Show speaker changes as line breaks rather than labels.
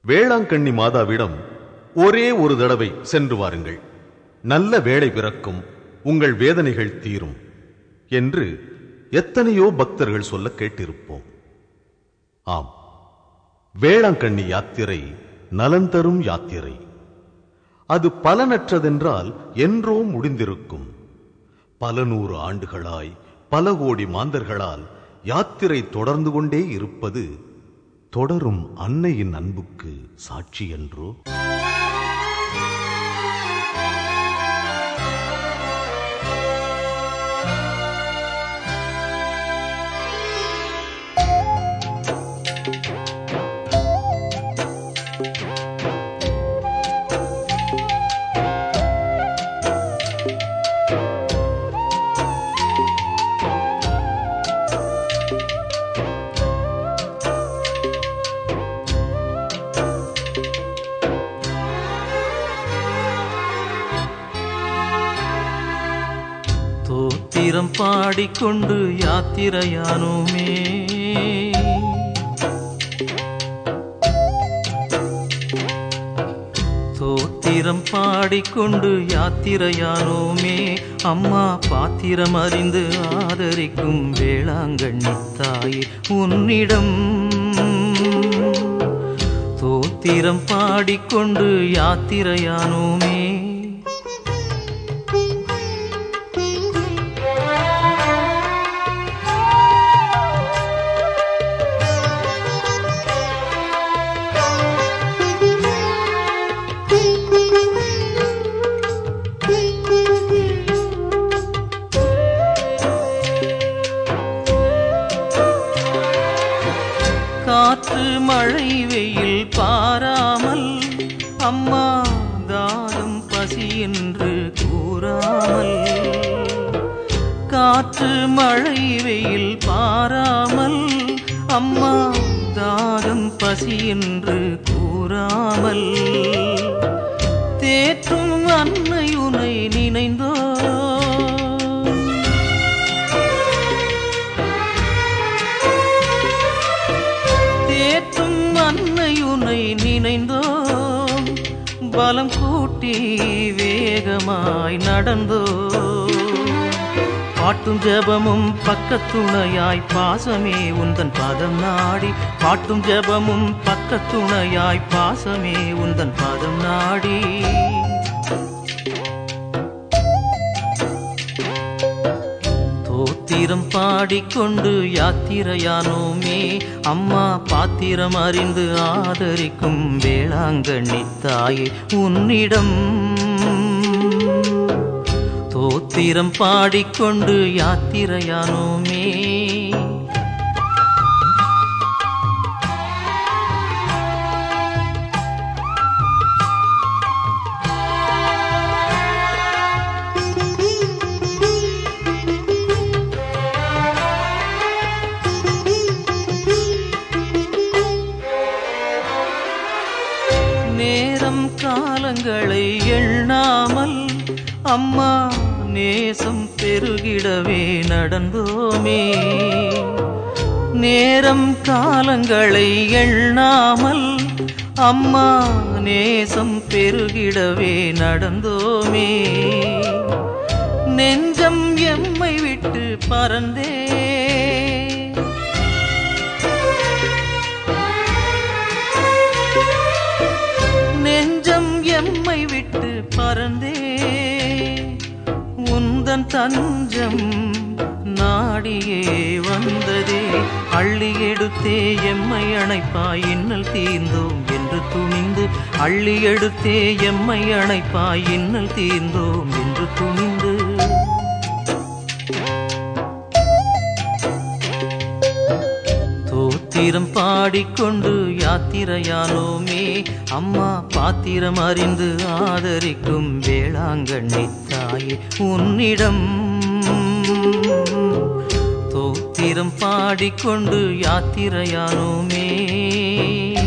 வேளாங்கண்ணி மாதாவிடம் ஒரே ஒரு தடவை சென்று வாருங்கள் நல்ல வேளை பிறக்கும் உங்கள் வேதனைகள் தீரும் என்று எத்தனையோ பக்தர்கள் சொல்ல கேட்டிருப்போம் ஆம் வேளாங்கண்ணி யாத்திரை நலன் தரும் யாத்திரை அது பலனற்றதென்றால் என்றோ முடிந்திருக்கும் பல நூறு ஆண்டுகளாய் பல கோடி மாந்தர்களால் யாத்திரை தொடர்ந்து கொண்டே இருப்பது தொடரும் அன்னையின் அன்புக்கு சாட்சி என்றோ
தோத்திரம் பாடிக்கொண்டு யாத்திரையானோமே தோத்திரம் பாடிக்கொண்டு யாத்திரையானோமே அம்மா பாத்திரம் அறிந்து ஆதரிக்கும் வேளாங்கண்ணி தாயே உன்னிடம் தோத்திரம் பாடிக்கொண்டு யாத்திரையானோமே காற்று மழை வெயில் பாராமல் அம்மா தாகம் பசி என்று கூறாமல் காற்று மழை வெயில் பாராமல் அம்மா தாகம் பசி என்று கூறாமல் தேற்றும் அன்னை உனை நினைந்தோ தேற்றும் அன்னை உனை நினைந்தோம் பலம் கூட்டி வேகமாய் நடந்தோ பாட்டும் ஜெபமும் பக்கத்துணையாய் பாசமே உந்தன் பதம் நாடி பாட்டும் ஜெபமும் பக்கத்துணையாய் பாசமே உந்தன் பதம் நாடி தோத்திரம் பாடிக்கொண்டு யாத்திரையானோமே அம்மா பாத்திரம் அறிந்து ஆதரிக்கும் வேளாங்கண்ணி தாயே உன்னிடம் தோத்திரம் பாடிக்கொண்டு யாத்திரையானோமே நேரம் காலங்களை எண்ணாமல் அம்மா நேசம் பெருகிடவே நடந்தோமே நேரம் காலங்களை எண்ணாமல் அம்மா நேசம் பெருகிடவே நடந்தோமே நெஞ்சம் எம்மை விட்டு பறந்தே நெஞ்சம் எம்மை விட்டு பறந்தே உந்தன் தஞ்சம் நாடியே வந்ததே அள்ளி எடுத்தே எம்மை அணைப்பாய் இன்னல் தீர்ந்தோம் என்று துணிந்து அள்ளி எடுத்தே எம்மை அணைப்பாய் இன்னல் தீர்ந்தோம் என்று துணிந்து தோத்திரம் பாடிக்கொண்டு யாத்திரையானோமே அம்மா பாத்திரம் அறிந்து ஆதரிக்கும் வேளாங்கண்ணி தாயே உன்னிடம் தோத்திரம் பாடிக்கொண்டு யாத்திரையானோமே